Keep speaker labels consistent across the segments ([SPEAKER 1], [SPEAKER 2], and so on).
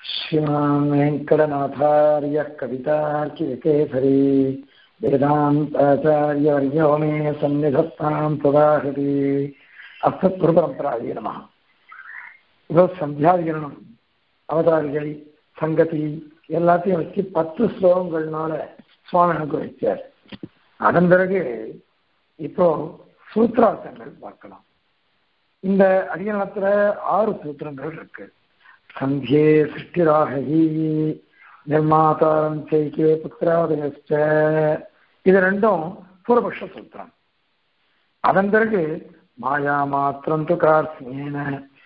[SPEAKER 1] श्रीमान् वेङ्कटनाथार्यः कवितार्किकेसरी वेदान्ताचार्यवर्यो मे सन्निधत्तां प्रदाहति அஸ்தத்குருபரம்பராய நம இதோ சந்தியாதிகரணம் அவதாரிகை சங்கதி எல்லாத்தையும் வச்சு பத்து ஸ்லோகங்கள்னால சுவாமி அனுகிரகிச்சார் அதன் பிறகு இப்போ சூத்திரார்த்தங்கள் பார்க்கலாம் இந்த அதிகரணத்துல ஆறு சூத்திரங்கள் இருக்கு சந்தியே சிருஷ்டிராகி நிர்மாதாரம் செய்கே புத்திராதயஸ்ட இது ரெண்டும் பூர்வபக்ஷ சூத்திரம் அதன் பிறகு மாயா மாத்திரம் து கார்த்தியேன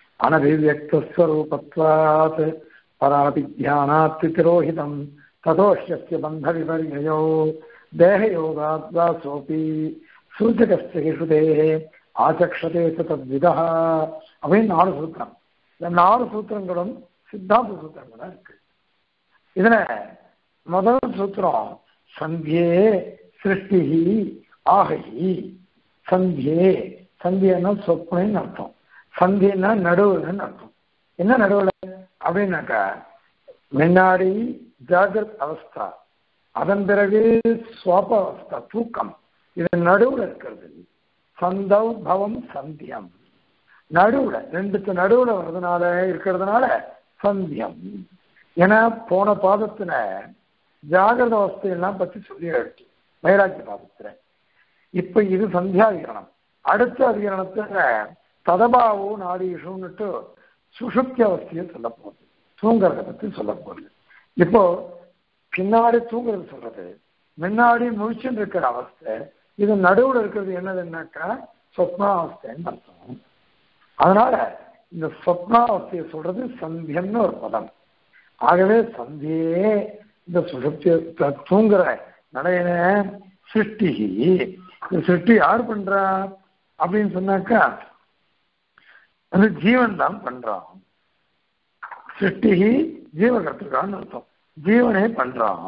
[SPEAKER 1] அனபிவியக்தஸ்வரூபத்வாத் பராபித்யானாத் திரோஹிதம் ததோஷ்யஸ்ய பந்த விபர்யயோ தேகயோகாத்வாசோபி சூச்சகஸ்ய ஹிருதேः ஆச்சக்ஷதே தத்விதா அப்படின்னு நாலு சூத்திரம் இந்த நாலு சூத்திரங்களும் சித்தாந்த சூத்திரங்களா இருக்கு இதுல முதல் சூத்திரம் சந்தியே சிருஷ்டி ஆகி சந்தியே சந்தியன்னா சொப்னன்னு அர்த்தம் சந்தியன்னா நடுவுலன்னு அர்த்தம் என்ன நடுவுல அப்படின்னாக்கா முன்னாடி ஜாகிரத் அவஸ்தா அதன் பிறகு சுவாப அவஸ்தா தூக்கம் இது நடுவுல இருக்கிறது சந்தவ் பவம் சந்தியம் நடுவுல ரெண்டுக்கு நடுவுல வர்றதுனால இருக்கிறதுனால சந்தியம் ஏன்னா போன பாதத்துல ஜாகிரத அவஸ்தையெல்லாம் பத்தி சொல்லி எடுத்து வைராக்கிய பாதத்துல இப்ப இது சந்தியாதிகரணம் அடுத்த அதிகரணத்துல ததபாவோ நாடீஷுன்னுட்டு சுஷுப்தி அவஸ்தையை சொல்ல போகுது தூங்குறத பத்தி சொல்ல போகுது இப்போ பின்னாடி தூங்குறது சொல்றது முன்னாடி முழிச்சுட்டு இருக்கிற அவஸ்தை இது நடுவுல இருக்கிறது என்னதுன்னாக்கா சொப்னாவஸ்தைன்னு அர்த்தம் அதனால இந்த சொப்னாவஸ்தையை சொல்றது சந்தியன்னு ஒரு பதம் ஆகவே சந்தியே இந்த சுஷப்தி தூங்குற நடையின சிருஷ்டி இந்த சிருஷ்டி யார் பண்றா அப்படின்னு சொன்னாக்கா அந்த ஜீவன் தான் பண்றான் சிருஷ்டி ஜீவகத்துக்கான்னு அர்த்தம் ஜீவனே பண்றான்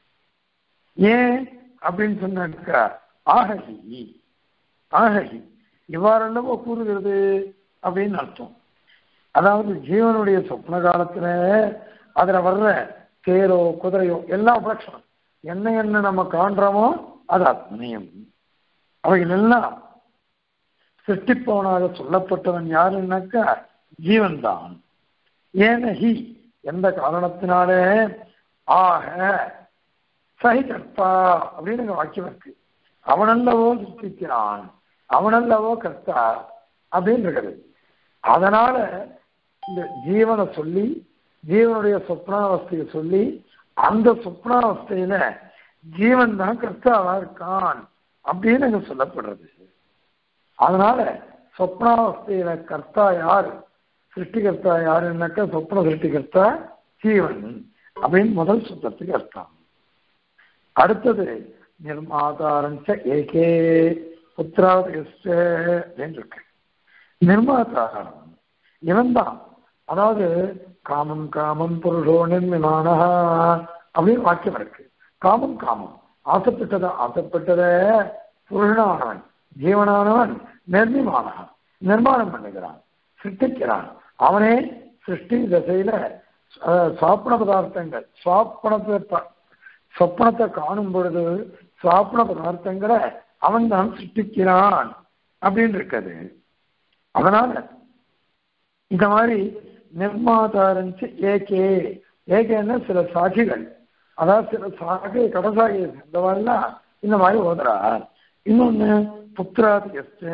[SPEAKER 1] ஏன் அப்படின்னு சொன்னாக்கா ஆகி ஆகி இவ்வாறல்லவோ கூறுகிறது அப்படின்னு அர்த்தம் அதாவது ஜீவனுடைய சொப்ன காலத்துல அதுல வர்ற தேரோ குதிரையோ எல்லா உபலட்சணம் என்ன என்ன நம்ம காண்றோமோ அது அத்மயம் அவைகள் எல்லாம் சிருஷ்டிப்பவனாக சொல்லப்பட்டவன் யாருன்னாக்கா ஜீவன் தான் ஏன ஹி எந்த காரணத்தினாலே ஆக சகிகர்த்தா அப்படின்னு வாக்கியம் இருக்கு அவனல்லவோ சிருஷ்டிக்கிறான் அவனல்லவோ கர்த்தா அப்படின்னு இருக்குது அதனால இந்த ஜீவனை சொல்லி ஜீவனுடைய சொப்னாவஸ்தையை சொல்லி அந்த சொப்னாவஸ்தையில ஜீவன் தான் கர்த்தாவா இருக்கான் அப்படின்னு அங்க சொல்லப்படுறது அதனால சொப்னாவஸ்தையில கர்த்தா யார் சிருஷ்டிகர்த்தா யாருன்னாக்கா சொப்ன சிருஷ்டிகர்த்தா ஜீவன் அப்படின்னு முதல் சுத்தத்துக்கு அர்த்தம் அடுத்தது நிர்மாதாரஞ்ச ஏகே புத்திராவது அப்படின்னு இருக்கு நிர்மாதாரம் இவன் தான் அதாவது காமம் காமம் புருஷோ நிர்மிமான அப்படின்னு வாக்கியம் இருக்கு காமம் காமம் ஆசைப்பட்டத ஆசைப்பட்டத புருஷனானவன் ஜீவனானவன் நிர்மிமானவன் நிர்மாணம் பண்ணுகிறான் சிருஷ்டிக்கிறான் அவனே சிருஷ்டி திசையில சாப்பன பதார்த்தங்கள் சுவாப்பனத்தை சொப்பனத்தை காணும் பொழுது சுவாப்பன பதார்த்தங்களை அவன் தான் சிருஷ்டிக்கிறான் அப்படின்னு இருக்குது அதனால இந்த மாதிரி நிர்மாதாரஞ்சு ஏகே ஏகேன்னா சில சாட்சிகள் அதாவது சில சாகை கடசாகை இந்த மாதிரிலாம் இந்த மாதிரி ஓதுறார் இன்னொன்னு புத்திராதி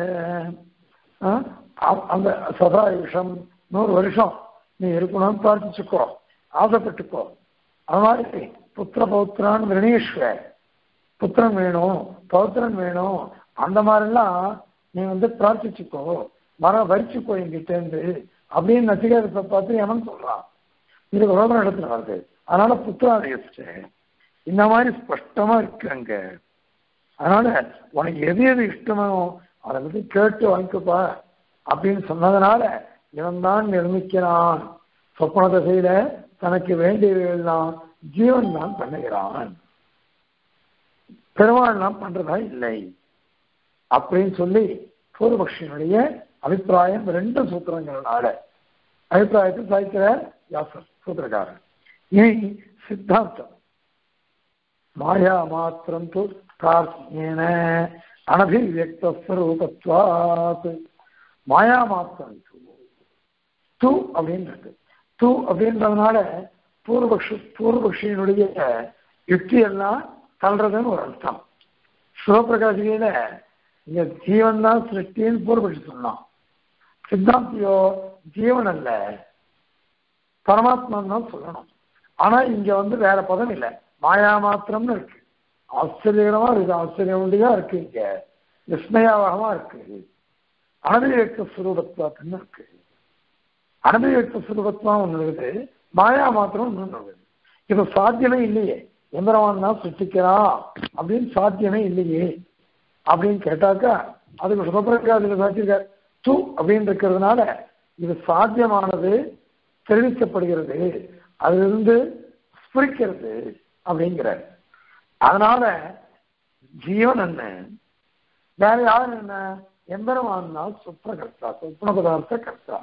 [SPEAKER 1] அந்த சதாயுஷம் நூறு வருஷம் நீ இருக்கணும்னு பிரார்த்திச்சுக்கோ ஆசைப்பட்டுக்கோ அது மாதிரி புத்திர பௌத்திரான் விரணீஸ்வ புத்திரன் வேணும் பௌத்திரன் வேணும் அந்த மாதிரிலாம் நீ வந்து பிரார்த்திச்சுக்கோ மரம் வரிச்சுக்கோ என்கிட்டேருந்து அப்படின்னு நச்சிகேதத்தை பார்த்து எவன் சொல்றான் இது ரோதன இடத்துல வருது அதனால புத்திராதயஸ்ட இந்த மாதிரி ஸ்பஷ்டமா இருக்கு அங்க அதனால உனக்கு எது எது இஷ்டமோ அதை பத்தி கேட்டு வாங்கிக்கப்பா அப்படின்னு சொன்னதுனால இவன் தான் நிர்மிக்கிறான் சொப்பன தசையில தனக்கு வேண்டியவையெல்லாம் ஜீவன் தான் பண்ணுகிறான் பெருமாள்லாம் பண்றதா இல்லை அப்படின்னு சொல்லி பூர்வபக்ஷியினுடைய அபிப்பிராயம் ரெண்டு சூத்திரங்களால அபிப்பிராயத்தை சாய்க்கிற வியாசர் சூத்திரக்காரன் இனி சித்தாந்தம் மாயா மாத்திரம் து கார்த்தியேன அனபிவியக்தஸ்வரூபத்வாத் மாயா மாத்திரம் து து அப்படின்னு இருக்கு து அப்படின்றதுனால பூர்வபக்ஷ பூர்வபக்ஷியினுடைய யுக்தி எல்லாம் தள்ளுறதுன்னு ஒரு அர்த்தம் சிவபிரகாசிகையில இங்க ஜீவன் தான் சிருஷ்டின்னு பூர்வபக்ஷி சொன்னான் சித்தாந்தியோ ஜீவன் அல்ல பரமாத்மான்னு தான் சொல்லணும் ஆனா இங்க வந்து வேற பதம் இல்லை மாயா மாத்திரம்னு இருக்கு ஆச்சரியகரமா இருக்கு ஆச்சரியமுடியா இருக்கு இங்க விஸ்மயாவகமா இருக்கு அனபிவியக்த சுரூபத்வாத்துன்னு இருக்கு அனபிவியக்த சுரூபத்வா ஒன்று இருக்குது மாயா மாத்திரம் ஒன்று இருக்குது இது சாத்தியமே இல்லையே எந்திரவான் தான் சிருஷ்டிக்கிறான் அப்படின்னு சாத்தியமே இல்லையே அப்படின்னு கேட்டாக்கா அதுக்கு சுபப்பிரகாசில சாட்சியிருக்கார் து அப்படின்னு இருக்கிறதுனால இது சாத்தியமானது தெரிவிக்கப்படுகிறது அதிலிருந்து ஸ்புரிக்கிறது அப்படிங்கிறார் அதனால ஜீவன் என்ன வேற யாரும் என்ன எம்பெருமான் தான் சுப்ரகர்த்தா சுப்ன பதார்த்த கர்த்தா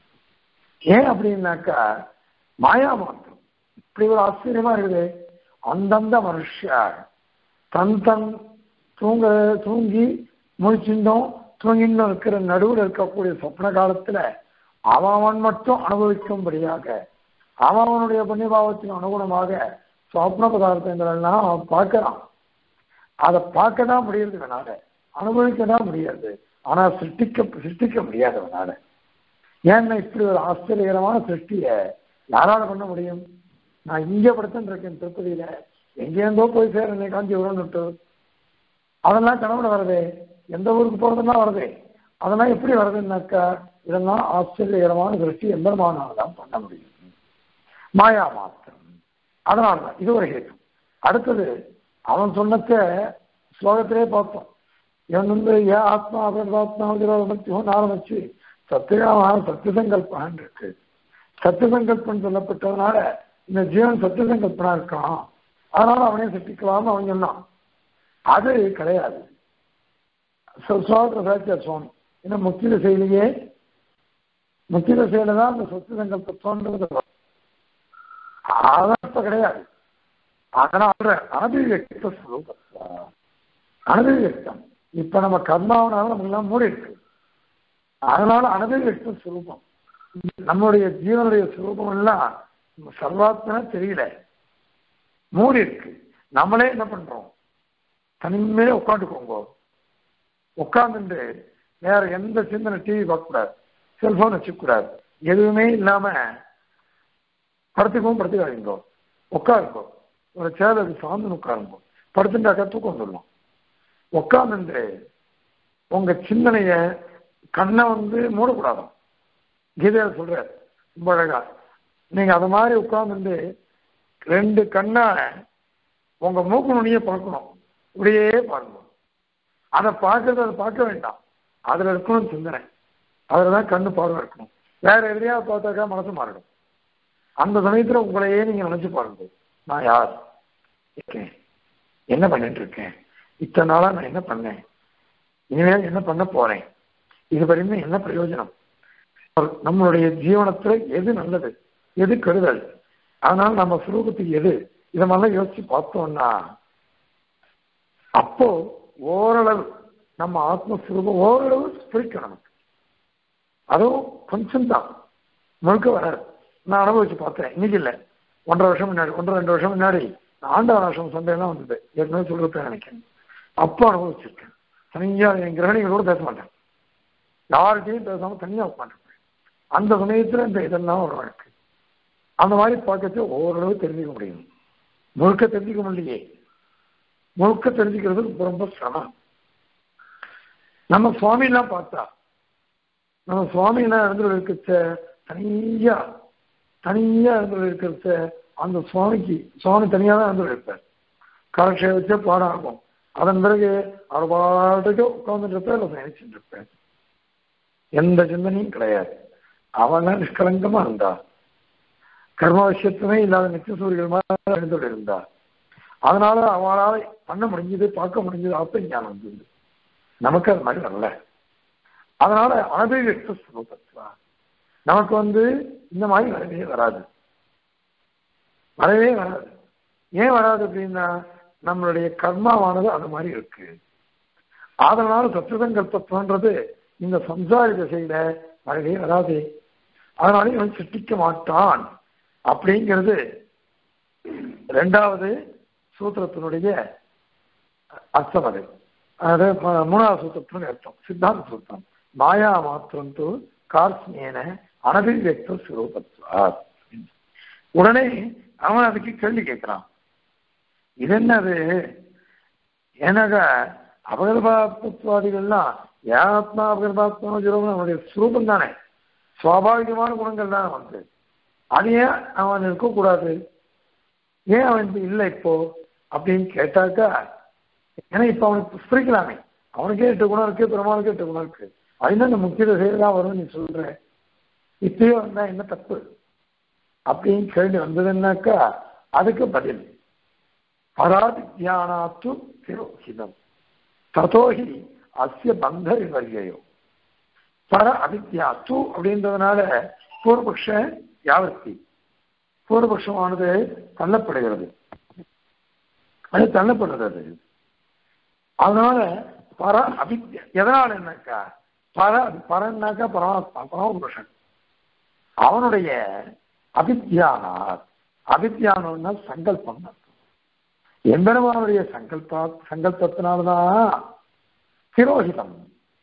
[SPEAKER 1] ஏன் அப்படின்னாக்கா மாயா மாத்திரம் இப்படி ஒரு ஆச்சரியமா இருக்குது அந்தந்த மனுஷா தன் தன் தூங்க தூங்கி முழிச்சிருந்தோம் தூங்கின்னு இருக்கிற நடுவில் இருக்கக்கூடிய சொப்ன காலத்துல அவன் மட்டும் அனுபவிக்கும்படியாக அவனுடைய புண்ணியபாவத்தின் அனுகுணமாக சொப்ன பதார்த்தங்கள் எல்லாம் அவன் பார்க்கறான் அதை பார்க்க தான் முடியறது வேணால அனுபவிக்க தான் முடியாது ஆனா சிருஷ்டிக்க சிருஷ்டிக்க முடியாது அவனால ஏன்னா இப்படி ஒரு ஆச்சரியகரமான சிருஷ்டிய யாரால பண்ண முடியும் நான் இங்க படுத்துட்டு இருக்கேன் திருப்பதியில எங்கேருந்தோ போய் சேர காஞ்சிபுரம் விட்டு அதெல்லாம் கனவுல வருதே எந்த ஊருக்கு போறதெல்லாம் வருதே அதெல்லாம் எப்படி வருதுன்னாக்கா இதெல்லாம் ஆச்சரியகரமான சிருஷ்டி எம்பெருமானால தான் பண்ண முடியும் மாயா மாத்திரம் அதனாலதான் இது ஒரு ஹேத்து அடுத்தது அவன் சொன்னத ஸ்லோகத்திலே பார்த்தோம் இவன் வந்து ஏ ஆத்மா அபர்தாத்மா விரோதமத்தியம் ஆரம்பிச்சு சத்தியமான சத்தியசங்கல்பான் இருக்கு சத்தியசங்கல்பம் சொல்லப்பட்டதுனால இந்த ஜீவன் சத்தியசங்கல்பனா இருக்கான் அதனால அவனே சட்டிக்கலாம்னு அவன் சொன்னான் அது கிடையாது சுவாத்திர சாட்சியார் சுவாமி ஏன்னா முக்கிய திசையிலேயே முக்கிய திசையில தான் அந்த சொத்து சங்கல்பத்தோன்றது அதான் இப்ப கிடையாது அதனால அனபிவியக்த ஸ்வரூபத்தா அனபிவியக்தம் இப்ப நம்ம கர்மாவனால நமக்கு எல்லாம் மூடி இருக்கு அதனால அனபிவியக்த ஸ்வரூபம் நம்மளுடைய ஜீவனுடைய சுரூபம் எல்லாம் சர்வாத்மனா தெரியல மூடி இருக்கு நம்மளே என்ன பண்றோம் தனிமையிலே உட்காந்துக்கோங்க உட்காந்துட்டு வேற எந்த சிந்தனை டிவி பார்க்கக்கூடாது செல்போன் வச்சுக்கூடாது எதுவுமே இல்லாம படுத்துக்கவும் படுத்துக்காதீங்க உட்காருங்கோ ஒரு சேலை சார்ந்து உட்காருங்கோ படுத்துட்டாக்கா தூக்கம் வந்துடலாம் உட்காந்துட்டு உங்க சிந்தனைய கண்ணை வந்து மூடக்கூடாதாம் கீதையில சொல்றாரு ரொம்ப அழகா நீங்க அது மாதிரி உட்கார்ந்துட்டு ரெண்டு கண்ணால உங்க மூக்கு நுனிய பார்க்கணும் இப்படியே பார்க்கணும் அதை பார்க்கறது அதை பார்க்க வேண்டாம் அதுல இருக்கணும் சிந்தனை அதுல தான் கண்ணு பார்வை இருக்கணும் வேற எதிரியாவது பார்த்தாக்கா மனசு மாறிடும் அந்த சமயத்துல உங்களையே நீங்க நினைச்சு பாருங்க நான் யார் இருக்கேன் என்ன பண்ணிட்டு இருக்கேன் இத்தனை நாளா நான் என்ன பண்ணேன் இனிமேல் என்ன பண்ண போறேன் இது வரையுமே என்ன பிரயோஜனம் நம்மளுடைய ஜீவனத்துல எது நல்லது எது கெடுதல் அதனால நம்ம சுரூபத்துக்கு எது இதை மாதிரிலாம் யோசிச்சு பார்த்தோம்னா அப்போ ஓரளவு நம்ம ஆத்மஸ்வரூபம் ஓரளவு பிடிக்கும் நமக்கு அதுவும் கொஞ்சம் தான் முழுக்க வராது நான் அனுபவிச்சு பார்த்தேன் இன்னைக்கு இல்லை ஒன்றரை வருஷம் முன்னாடி ஒன்றரை ரெண்டு வருஷம் முன்னாடி ஆண்டவன் வருஷம் சண்டையெல்லாம் வந்தது ஏற்கனவே சொல்லிருப்பேன் நினைக்கிறேன் அப்போ அனுபவிச்சிருக்கேன் தனியா என் கிரகணிகளோட பேச மாட்டேன் யார்கிட்டையும் பேசாம தனியா உட்காந்துருப்பேன் அந்த சமயத்துல இந்த இதெல்லாம் ஒரு வழக்கு அந்த மாதிரி பார்க்கறது ஓரளவு தெரிஞ்சுக்க முடியும் முழுக்க தெரிஞ்சுக்க முடியலையே முழுக்க தெரிஞ்சுக்கிறது ரொம்ப ரொம்ப சிரமம் நம்ம சுவாமிலாம் பார்த்தா நம்ம சுவாமிலாம் இருந்து இருக்கிற தனியா தனியா இருந்து இருக்கிற அந்த சுவாமிக்கு சுவாமி தனியா தான் இருந்து இருப்பார் காலக்ஷேபத்தை பாடம் ஆகும் அதன் பிறகு அவர் பாட்டுக்கு உட்கார்ந்துட்டு இருப்பார் இல்லை நினைச்சிட்டு இருப்பார் எந்த சிந்தனையும் கிடையாது அவன் நிஷ்கலங்கமா இருந்தா கர்ம விஷயத்துமே இல்லாத நித்திய சூரியர்கள் மாதிரி எழுந்தோடு இருந்தா அதனால அவளால் பண்ண முடிஞ்சது பார்க்க முடிஞ்சது ஆத்ம ஞானம் வந்தது நமக்கு அது மாதிரி வரல அதனால அனபிவியக்த ஸ்வரூபத்வா நமக்கு வந்து இந்த மாதிரி வரவே வராது வரவே வராது ஏன் வராது அப்படின்னா நம்மளுடைய கர்மாவானது அது மாதிரி இருக்கு அதனால சத்துசங்கல்பத்துவன்றது இந்த சம்சாரி திசையில வரவே வராது அதனால இவன் சிருஷ்டிக்க மாட்டான் அப்படிங்கிறது ரெண்டாவது சூத்திரத்தினுடைய அர்த்தம் அது அது ம- மூணாவது சூத்திரத்தினுடைய அர்த்தம் சித்தாந்த சூத்திரம் மாயா மாத்திரம் தூ கார்ஸ்மேன அனபிவியக்த சுரூபத்வா உடனே அவன் அதுக்கு கேள்வி கேட்கிறான் இது என்னது ஏன்னாக்க அபகர்பாத்வாதிகள்லாம் ஏத்மா அபகர்பாத்மா ஜீரோகம் அவனுடைய சுரூபம் தானே சுவாபாவிகமான குணங்கள் தானே வந்து அது ஏன் அவன் இருக்கக்கூடாது ஏன் அவன் இப்ப இல்லை இப்போ அப்படின்னு கேட்டாக்கா ஏன்னா இப்ப அவனுக்கு புரிக்கலாமே அவனுக்கே எட்டு குணம் இருக்கு பெருமாளுக்கு எட்டு குணம் இருக்கு அது அந்த முக்கிய திசையில்தான் வரும் நீ சொல்ற இப்பயே வந்தா என்ன தப்பு அப்படின்னு கேள்வி வந்ததுன்னாக்கா அதுக்கு பதில் பராதித்யானாத்து திரோஹிதம் ததோஹி அஸ்ய பந்த விவரியோ பர அவித்யா து அப்படின்றதுனால பூர்வபக்ஷ யாவர்த்தி பூர்வபக்ஷமானது தள்ளப்படுகிறது அது தள்ளப்படுறது அதனால பர அவித்யா எதனால என்னக்கா பர பரன்னாக்கா பரமாத்மா பரமபுருஷன் அவனுடைய அவித்யானார் அவித்யானம்னா சங்கல்பம் எம்பெருமானுடைய சங்கல்ப சங்கல்பத்தினால்தான் திரோஹிதம்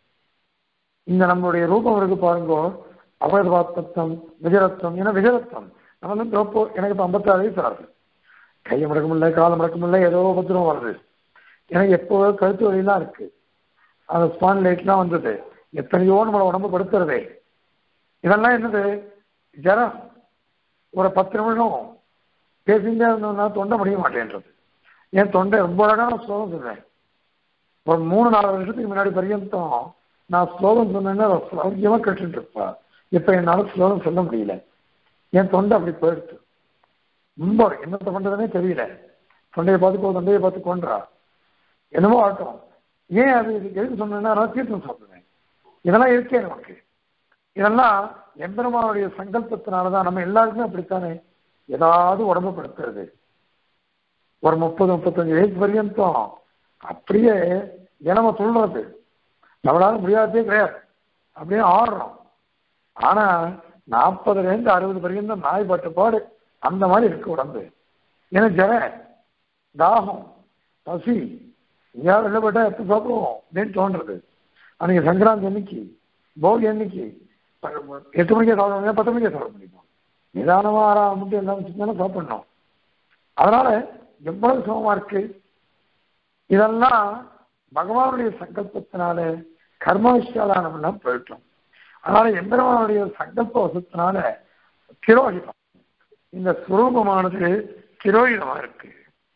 [SPEAKER 1] இந்த நம்மளுடைய ரூபம் இருக்கு பாருங்க அபகர்வாத்தம் விஜயரத்னம் ஏன்னா விஜயரத்னம் நம்ம வந்து தோப்போ எனக்கு இப்போ ஐம்பத்தாறு வயசு ஆகுது கையை முடக்க முடியல காலை முடக்க முடியல ஏதோ உபத்திரம் வருது எனக்கு எப்போ கழுத்து வலிலாம் இருக்கு அந்த ஸ்பான் லைட்லாம் வந்தது எத்தனையோ நம்மளை உடம்பு படுத்துறதே இதெல்லாம் என்னது ஜரம் ஒரு பத்து நிமிஷம் பேசிட்டே இருந்தோம்னா தொண்டை முடிய மாட்டேன்றது என் தொண்டை ரொம்ப அழகான ஸ்லோகம் சொல்றேன் ஒரு மூணு நாலு வருஷத்துக்கு முன்னாடி பர்யந்தம் நான் ஸ்லோகம் சொன்னேன்னா சௌக்கியமா கேட்டுட்டு இருப்பா இப்ப என்னால ஸ்லோகம் சொல்ல முடியல என் தொண்டை அப்படி போயிடுச்சு ரொம்ப என்னத்த பண்றதுனே தெரியல தொண்டையை பார்த்துக்கோ தொண்டையை பார்த்து கொன்றா என்னமோ ஆட்டம் ஏன் அது இதுக்கு எதுக்கு சொன்னேன்னா நான் தீர்த்தம் சாப்பிடுவேன் இதெல்லாம் இருக்கே நமக்கு இதெல்லாம் எம்பெருமானுடைய சங்கல்பத்தினாலதான் நம்ம எல்லாருக்குமே அப்படித்தானே ஏதாவது உடம்பு படுத்துறது ஒரு முப்பது முப்பத்தஞ்சு வயசு பர்யந்தம் அப்படியே இனம சொல்றது நம்மளால முடியாததே கிடையாது அப்படியே ஆடுறோம் ஆனா நாற்பதுல இருந்து அறுபது பர்யந்தம் நாய் பட்டு பாடு அந்த மாதிரி இருக்கு உடம்பு ஏன்னா ஜர தாகம் பசி எங்கேயாவது வெளில போட்டா எப்போ சாப்பிடுவோம் அப்படின்னு தோன்றது அன்னைக்கு சங்கராந்தி அன்னைக்கு போகி அன்னைக்கு எட்டு மணிக்கே சாப்பிட முடியும் பத்து மணிக்கே சாப்பிட முடியுமா நிதானமா ஆறாம் மட்டும் எல்லாம் வச்சுருந்தாலும் சாப்பிடணும் அதனால எவ்வளவு சுகமா இருக்கு இதெல்லாம் பகவானுடைய சங்கல்பத்தினால கர்மவிஷாலானம்னா போயிட்டோம் அதனால எம்பெருமானுடைய சங்கல்ப வசத்தினால திரோகிதம் இந்த சுரூபமானது திரோகிதமா இருக்கு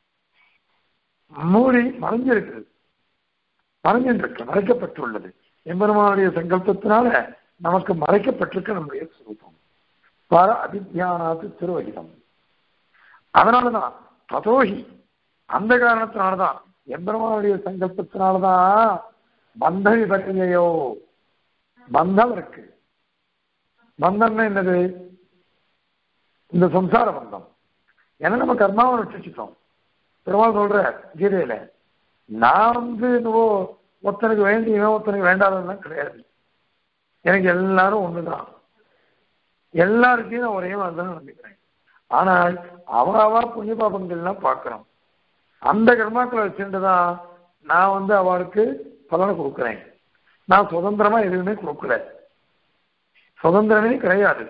[SPEAKER 1] மூடி மறைஞ்சிருக்கு மறைஞ்சிருக்கு மறைக்கப்பட்டுள்ளது எம்பெருமானுடைய சங்கல்பத்தினால நமக்கு மறைக்கப்பட்டிருக்க நம்முடைய சுரூபம் பர அபித்தியானாத்து திருவகிதம் அதனாலதான் ததோஹி அந்த காரணத்தினாலதான் எம்பெருமானுடைய சங்கல்பத்தினாலதான் பந்த விபரிதையோ பந்தம் இருக்கு பந்தம்னா என்னது இந்த சம்சார பந்தம் ஏன்னா நம்ம கர்மாவை ரட்சிச்சிட்டோம் பெருமாள் சொல்ற கீதையில நான் வந்து இன்னவோ ஒருத்தனுக்கு வேண்டியவன் ஒருத்தனுக்கு வேண்டாததுலாம் கிடையாது எனக்கு எல்லாரும் ஒண்ணுதான் எல்லாருக்கையும் நான் ஒரே மாதிரி தான் நம்பிக்கிறேன் ஆனால் அவராவா புண்ணிய பாபங்கள்லாம் பார்க்கிறோம் அந்த கர்மாக்களை வச்சுட்டு தான் நான் வந்து அவளுக்கு பலனை கொடுக்குறேன் நான் சுதந்திரமா எதுவுமே கொடுக்கல சுதந்திரமே கிடையாது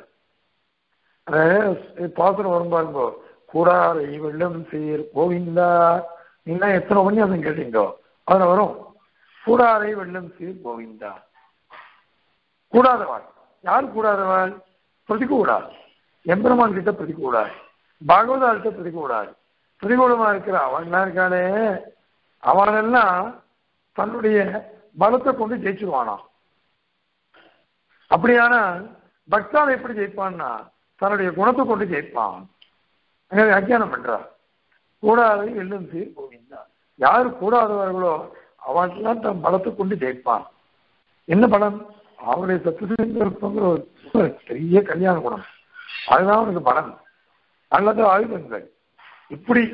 [SPEAKER 1] பாசுரம் வரும் பாருங்கோ கூடாரை வெள்ளம் சீர் கோவிந்தா நீங்க எத்தனை உபன்யாசம் கேட்டீங்கோ அதுல வரும் கூடாரை வெள்ளம் சீர் கோவிந்தா கூடாதவாள் யார் கூடாதவாள் பிரதிகூடாது எம்பெருமான் கிட்ட பிரதிகூடாது பாகவதாள்கிட்ட பிரதிகூடாது பிரதிகூலமா இருக்கிற அவன்லாம் இருக்காளே அவனெல்லாம் தன்னுடைய பலத்தை கொண்டு ஜெயிச்சிருவானாம் அப்படியானா பக்தால் எப்படி ஜெயிப்பான்னா தன்னுடைய குணத்தை கொண்டு ஜெயிப்பான் அங்கே வியாக்கியானம் பண்றார் கூடாது எல்லும் சீர் கோவிந்தா யாரு கூடாதவர்களோ அவன்லாம் தன் பலத்தை கொண்டு ஜெயிப்பான் என்ன பலம் அவருடைய சத்துசங்கிற ஒரு பெரிய கல்யாண குணம் அதுதான் அவனுக்கு பலன் அல்லது ஆயுதங்கள் இப்படி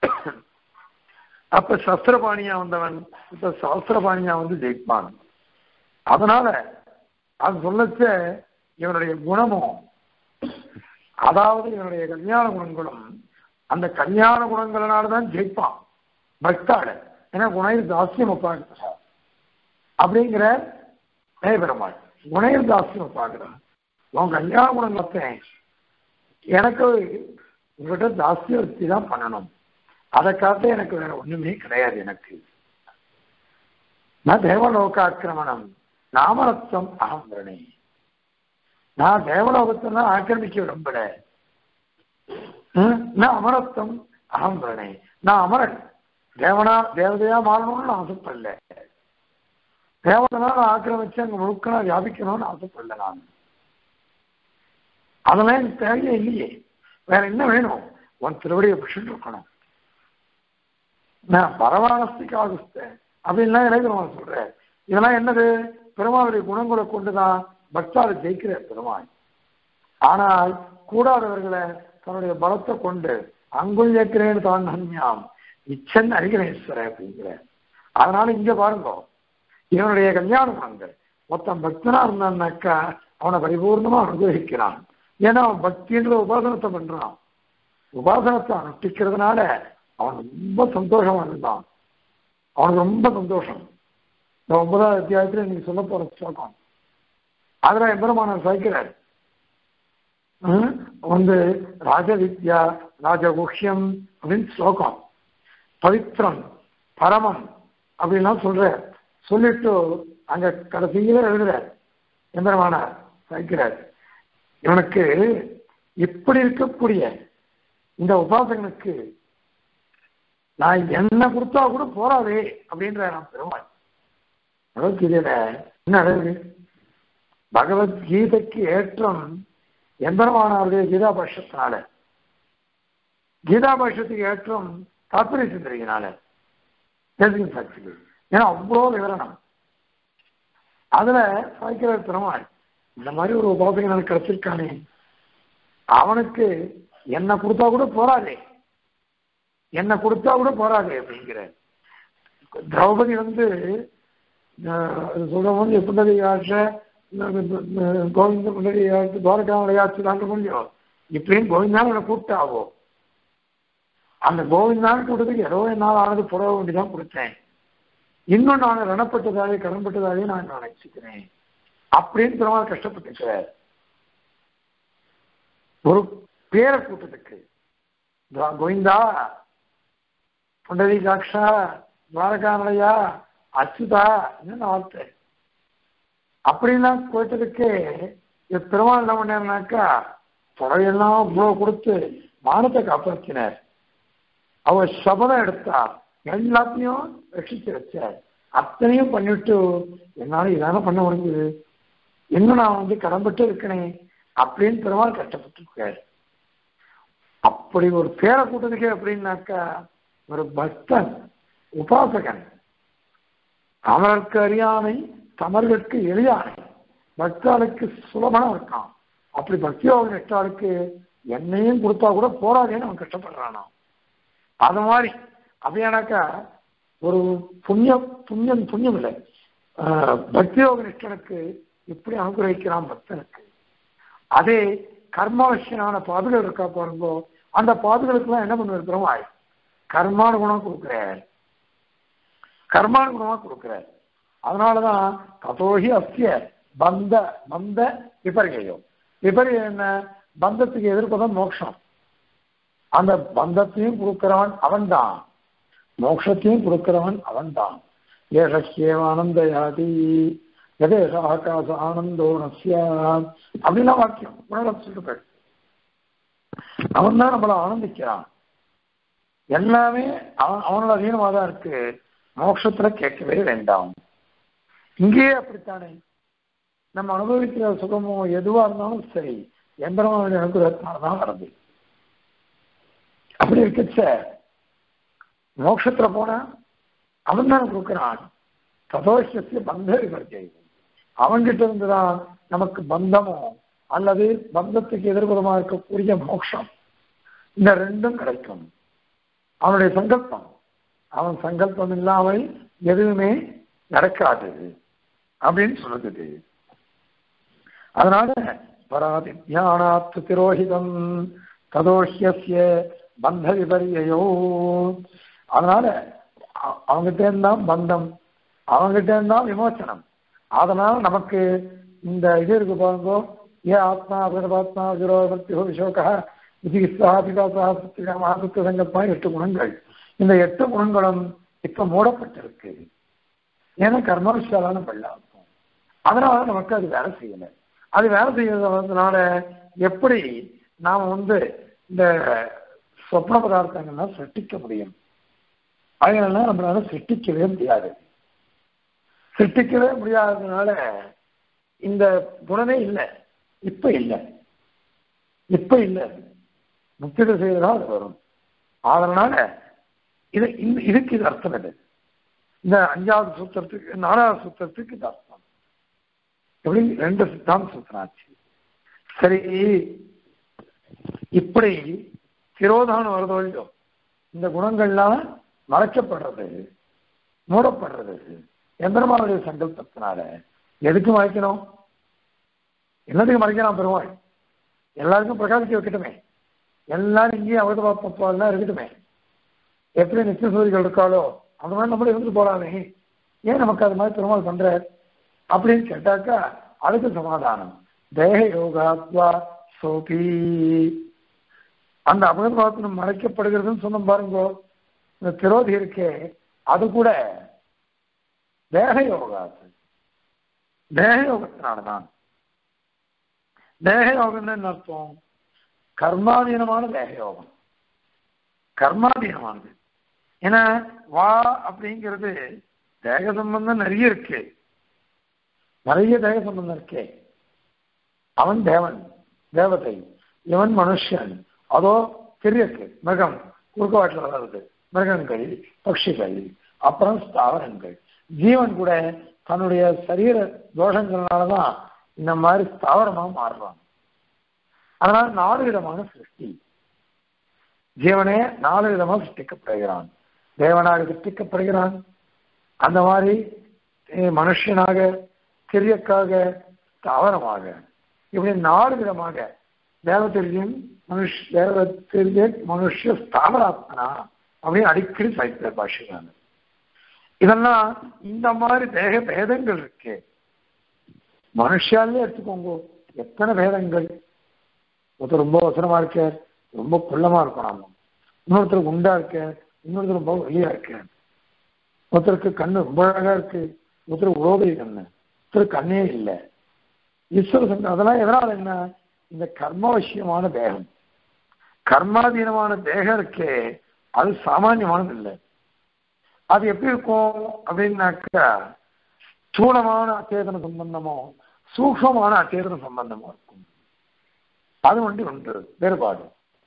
[SPEAKER 1] அப்ப சஸ்திரபாணியா வந்தவன் இப்ப சாஸ்திரபாணியா வந்து ஜெயிப்பான் அதனால அது சொல்லச்ச இவனுடைய குணமும் அதாவது இவனுடைய கல்யாண குணங்களும் அந்த கல்யாண குணங்களாலதான் ஜெயிப்பான் பக்தாள ஏன்னா குணையில் தாசியம் ஒப்பாங்க அப்படிங்கிற பெருமாள் குணையில் தாசியம் ஒப்பாகிறான் உன் கல்யாண குணம் பார்த்தேன் எனக்கு உங்ககிட்ட தாசிய வச்சு தான் பண்ணணும் அதை காட்ட எனக்கு வேற ஒண்ணுமே கிடையாது எனக்கு நான் தேவலோகாக்கிரமணம் நாமரத்தம் அகம் வரணே நான் தேவலோகத்தை தான் ஆக்கிரமிக்க விரும்பல நான் அமரத்தம் அகம் வரணே நான் அமரன் தேவனா தேவதையா மாறணும்னு நான் ஆசைப்படல தேவதனா நான் ஆக்கிரமிச்சு அங்க முழுக்க நான் வியாபிக்கணும்னு ஆசைப்படல நான் அதெல்லாம் எனக்கு தேவையே இல்லையே வேற என்ன வேணும் உன் திருவடியை பிடிச்சிட்டு இருக்கணும் நான் பரவானஸ்திக்காகுஸ்தேன் அப்படின்லாம் இளைஞர் சொல்றேன் இதெல்லாம் என்னது பெருமாளுடைய குணங்களை கொண்டுதான் பக்தாவை ஜெயிக்கிற பெருமாள் ஆனால் கூடாதவர்களை தன்னுடைய பலத்தை கொண்டு அங்குள் ஏற்கிறேன் தான் நன்யாம் இச்சன் அரிகணேஸ்வர அப்படிங்கிற அதனால இங்க பாருங்க இவனுடைய கல்யாண குணங்கள் மொத்தம் பக்தனா இருந்தான்னாக்கா அவனை பரிபூர்ணமா அனுபவிக்கிறான் ஏன்னா அவன் பக்தின்ற உபாசனத்தை பண்றான் உபாசனத்தை அனுஷ்டிக்கிறதுனால அவன் ரொம்ப சந்தோஷமா இருந்தான் அவனுக்கு ரொம்ப சந்தோஷம் இந்த ஒன்பதாவது அத்தியாயத்துல நீங்க சொல்ல போற ஸ்லோகம் அதுல எம்பெருமானார் சாய்க்கிறார் வந்து ராஜவித்யா ராஜகுஹ்யம் அப்படின்னு ஸ்லோகம் பவித்ரம் பரமம் அப்படின்லாம் சொல்ற சொல்லிட்டு அங்க கடைசியில எழுதுறார் எம்பெருமானார் சாய்க்கிறார் இவனுக்கு இப்படி இருக்கக்கூடிய இந்த உபாசகனுக்கு நான் என்ன கொடுத்தா கூட போறாதே அப்படின்ற நான் பெருமாள் பகவத்கீதையில என்ன அழகு பகவத்கீதைக்கு ஏற்றம் எம்பெருமானாருடைய கீதா பாஷ்யத்தினால கீதா பாஷ்யத்துக்கு ஏற்றம் தாத்பரிய சிந்தனையினால தேசிக சாட்சிகள் ஏன்னா அவ்வளோ விவரணம் அதுல சாய்க்கிற பெருமாள் இந்த மாதிரி ஒரு உபாசகன் எனக்கு கிடைச்சிருக்கானே அவனுக்கு என்ன கொடுத்தா கூட போறாதே என்ன கொடுத்தா கூட போறாதே அப்படிங்கிற திரௌபதி வந்து சொல்ற வந்து புண்டரி ஆற்ற கோவிந்த புண்டரி ஆற்று துவாரகா விளையாட்டு தாண்ட முடியும் இப்படியும் கோவிந்தான் என்னை கூப்பிட்டாவோ அந்த கோவிந்தான் கூட்டத்துக்கு ஏதோ என்னால் ஆனது புடவை வேண்டி தான் கொடுத்தேன் இன்னும் நான் ரணப்பட்டதாலே கடன்பட்டதாலே நான் நினைச்சுக்கிறேன் அப்படின்னு பெருமாள் கஷ்டப்பட்டுக்கிறார் ஒரு பேரை கூட்டத்துக்கு கோவிந்தா புண்டரீகாட்சா துவாரகாமலையா அச்சுதா என்ன வார்த்தை அப்படிலாம் போயிட்டதுக்கு பெருமாள் என்ன பண்ணாருனாக்கா தொடையெல்லாம் இவ்வளவு கொடுத்து மானத்தை காப்பாற்றினார் அவர் சபதம் எடுத்தா எல்லாத்தையும் ரட்சிச்சு வச்சார் அத்தனையும் பண்ணிட்டு என்னால இதான பண்ண முடிஞ்சது இன்னும் நான் வந்து கடன்பட்டு இருக்கனே அப்படின்னு பெருமாள் கஷ்டப்பட்டிருக்காரு அப்படி ஒரு பேரை கூட்டத்துக்கே அப்படின்னாக்கா ஒரு பக்தன் உபாசகன் அமரருக்கு அறியாமை தமர்களுக்கு எளியானை பக்தாளுக்கு சுலபனா இருக்கான் அப்படி பக்தியோக நிஷ்டாளுக்கு என்னையும் கொடுத்தா கூட போராதேன்னு அவன் கஷ்டப்படுறானா அது மாதிரி அப்படியானாக்கா ஒரு புண்ணியம் புண்ணியம் புண்ணியம் இல்லை பக்தியோக நிஷ்டனுக்கு இப்படி அனுகிரகிக்கிறான் பக்தனுக்கு அதே கர்மாவசியனான பாதுகள் இருக்கா பாருங்கோ அந்த பாதுகளுக்கெல்லாம் என்ன பண்ணுவார் பெருமாள் கர்மானுகுணம் கொடுக்குறார் கர்மானுகுணமா கொடுக்குறார் அதனாலதான் ததோகி அஸ்ய பந்த பந்த விபரியம் விபரியம் என்ன பந்தத்துக்கு எதிர்ப்பதான் மோட்சம் அந்த பந்தத்தையும் கொடுக்கிறவன் அவன்தான் மோட்சத்தையும் கொடுக்கிறவன் அவன்தான் ஏஷேவ ஆனந்த யாதி எதேஷ ஆகாச ஆனந்தோ நசியா அப்படின்லாம் வாக்கியம் உணர்வு சொல்லிட்டு அவன் தான் நம்மளை ஆனந்திக்கிறான் எல்லாமே அவன் அவனோட அதீனமாக தான் இருக்கு மோட்சத்துல கேட்கவே வேண்டாம் இங்கேயே அப்படித்தானே நம்ம அனுபவிக்கிற சுகமோ எதுவா இருந்தாலும் சரி எம்பெருமானுடைய அனுகிரகத்தினால தான் வருது அப்படி இருக்கச்ச மோட்சத்துல போனா அவன் தான் கொடுக்கிறான் சதோஷத்திய பந்த விபர்ஜை அவன்கிட்ட இருந்துதான் நமக்கு பந்தமோ அல்லது பந்தத்துக்கு எதிர்புறமா இருக்கக்கூடிய மோட்சம் இந்த ரெண்டும் கிடைக்கும் அவனுடைய சங்கல்பம் அவன் சங்கல்பம் இல்லாமல் எதுவுமே நடக்காது அப்படின்னு சொல்லுது அதனால பராதித்யானாத்து திரோஹிதம் ததோஹியசிய பந்த விபரியோ அதனால அ- அவங்கிட்ட இருந்தா பந்தம் அவங்கிட்ட இருந்தா விமோசனம் அதனால நமக்கு இந்த இது இருக்கு பாருங்க ஏ ஆத்மா அபகபாத்மா விரோபத்தியோ விசோகா விதிகிஸ்தா பிகாசா சுத்திகா மகாசுத்த சங்கல்பா எட்டு குணங்கள் இந்த எட்டு குணங்களும் இப்ப மூடப்பட்டிருக்கு ஏன்னா கர்மவிஷாலான பள்ளாகும் அதனால நமக்கு அது வேலை செய்யல அது வேலை செய்யறதுனால எப்படி நாம வந்து இந்த சொப்ன பதார்த்தங்கள்லாம் சிருஷ்டிக்க முடியும் அதனால நம்மளால சிருஷ்டிக்கவே முடியாது சிருஷ்டிக்கவே முடியாததுனால இந்த குணமே இல்லை இப்ப இல்லை இப்ப இல்லை முக்கிய செய்யறதா அது வரும் அதனால இது இந்த- இதுக்கு இது அர்த்தம் இது இந்த அஞ்சாவது சூத்திரத்துக்கு நாலாவது சூத்திரத்துக்கு இது அர்த்தம் எப்படி ரெண்டு சித்தாந்த சூத்திராச்சு சரி இப்படி திரோதானம் வருதோ இல்லையோ இந்த குணங்கள்லாம் மறைக்கப்படுறது மூடப்படுறது எந்திரமாவுடைய சங்கல்பத்தினால எதுக்கு மறைக்கணும் என்னத்துக்கு மறைக்கலாம் பெருமாள் எல்லாருக்கும் பிரகாசிக்க வைக்கட்டுமே எல்லாரும் இங்கேயும் அவதவாப்பெல்லாம் இருக்கட்டுமே எப்படி நித்திய சூரிகள் இருக்காளோ அந்த மாதிரி நம்மளும் இருந்து போறாமே ஏன் நமக்கு அது மாதிரி பெருமாள் பண்றார் அப்படின்னு கேட்டாக்கா அதுக்கு சமாதானம் தேக யோகாத்வா சோபி அந்த அபகத்வாத்தினம் மறைக்கப்படுகிறதுன்னு சொன்ன பாருங்க இந்த திரோதி இருக்கே அது கூட தேக யோகாத்து தேக யோகத்தினாலதான் தேக யோகம்னு என்ன அர்த்தம் கர்மாதீனமான தேக யோகம் கர்மாதீனமானது ஏன்னா வா அப்படிங்கிறது தேக சம்பந்தம் நிறைய இருக்கு நிறைய தேக சம்பந்தம் இருக்கே அவன் தேவன் தேவதை இவன் மனுஷன் அதோ தெரியக்கு மிருகம் குறுக்கவாட்டில் வளருது மிருகங்கள் பட்சிகள் அப்புறம் ஸ்தாவரங்கள் ஜீவன் கூட தன்னுடைய சரீர தோஷங்கள்னாலதான் இந்த மாதிரி ஸ்தாவரமா மாறுறான் அதனால நாலு விதமான சிருஷ்டி ஜீவனே நாலு விதமா சிருஷ்டிக்கப்படுகிறான் தேவனாக சிருஷ்டிக்கப்படுகிறான் அந்த மாதிரி அஹ், மனுஷனாக கிரியக்காக தாவரமாக இப்படி நாலு விதமாக தேவத்திரியும் மனுஷ தேவத்திரிய மனுஷ ஸ்தாவராத்மனா அப்படின்னு அடிக்கடி சாய்க்கிற பாஷைக்கான இதெல்லாம் இந்த மாதிரி தேக பேதங்கள் இருக்கு மனுஷாலே எடுத்துக்கோங்க எத்தனை பேதங்கள் ஒருத்தர் ரொம்ப வசனமா இருக்க ரொம்ப குள்ளமா இருக்கணும் இன்னொருத்தர் குண்டா இருக்க இன்னொருத்தர் ரொம்ப வெளியா இருக்க ஒருத்தருக்கு கண்ணு ரொம்ப அழகா இருக்கு ஒருத்தர் உரோபரி கண்ணு ஒருத்தர் கண்ணே இல்லை ஈஸ்வர சங்கம் அதெல்லாம் எதனால என்ன இந்த கர்மவசியமான தேகம் கர்மாதீனமான தேகம் இருக்கே அது சாமானியமானது இல்லை அது எப்படி இருக்கும் அப்படின்னாக்கா ஸ்தூலமான அச்சேதன சம்பந்தமோ சூக்ஷமான அச்சேதன சம்பந்தமோ இருக்கும் அது ஒன்று உண்டு வேறுபாடு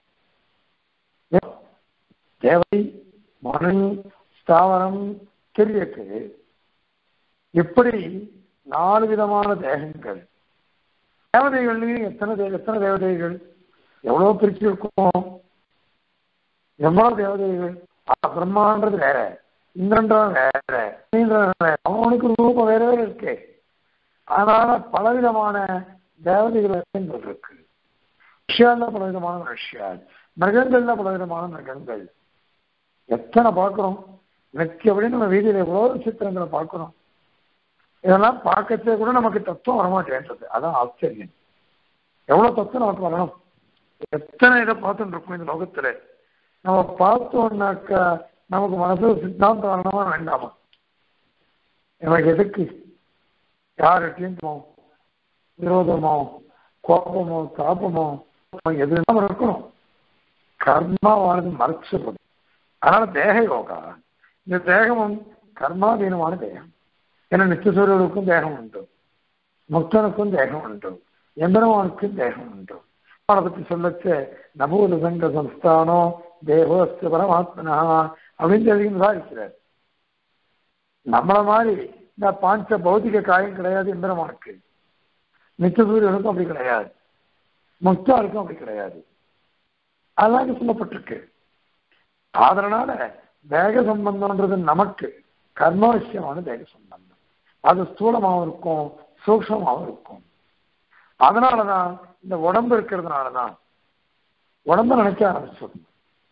[SPEAKER 1] தேவை மண் ஸ்தாவரம் தெரியக்கு இப்படி நாலு விதமான தேகங்கள் தேவதைகள்லையும் எத்தனை தே எத்தனை தேவதைகள் எவ்வளவு பிரிச்சு இருக்கும் எவ்வளவு தேவதைகள் ஆ, பிரம்மான்றது வேற இந்திரன்றது வேற இந்திரன் வேற அவனுக்கு ரூபம் வேற வேற இருக்கு அதனால பலவிதமான தேவதைகள் இருக்கு மனுஷியால பலவிதமான மனுஷியால் மிருகங்கள்ல பலவிதமான மிருகங்கள் எத்தனை பார்க்கிறோம் நித்தியபடி நம்ம வீதியில எவ்வளவு சித்திரங்களை பார்க்கிறோம் இதெல்லாம் பார்க்கச்சே கூட நமக்கு தத்துவம் வரமாட்டேன்றது அதான் ஆச்சரியம் எவ்வளவு தத்துவம் நமக்கு வரணும் எத்தனை இதை பார்த்துட்டு இருக்கோம் இந்த லோகத்துல நம்ம பார்த்தோம்னாக்கா நமக்கு மனசுல சித்தாந்தம் வரணுமா வேண்டாமா எனக்கு எதுக்கு யார்கிட்டையும் விரோதமோ கோபமோ தாபமோ எது இல்லாம இருக்கணும் கர்மாவானது மறைச்சிடுறது அதனால தேக யோகா இந்த தேகமும் கர்மாதீனமான தேகம் ஏன்னா நித்தியசூரியனுக்கும் தேகம் உண்டு முக்தனுக்கும் தேகம் உண்டு எந்திரவானுக்கும் தேகம் உண்டு அவனை பத்தி சொல்லச்சு நபூத சங்க சம்ஸ்தானோ தேகோஸ்து பரமாத்மனா அப்படின்னு சொல்லி விசாரிக்கிறார் நம்மள மாதிரி இந்த பாஞ்ச பௌதிக காயம் கிடையாது எந்திரமானுக்கு நித்தியசூரியனுக்கும் அப்படி கிடையாது முக்தாருக்கும் அப்படி கிடையாது அதெல்லாம் இங்க சொல்லப்பட்டிருக்கு அதனால தேக சம்பந்தம்ன்றது நமக்கு கர்ம விஷயமான தேக சம்பந்தம் அது ஸ்தூலமாகவும் இருக்கும் சூக்ஷமாகவும் இருக்கும் அதனாலதான் இந்த உடம்பு இருக்கிறதுனாலதான் உடம்ப நினைக்க ஆரம்பிச்சிடும்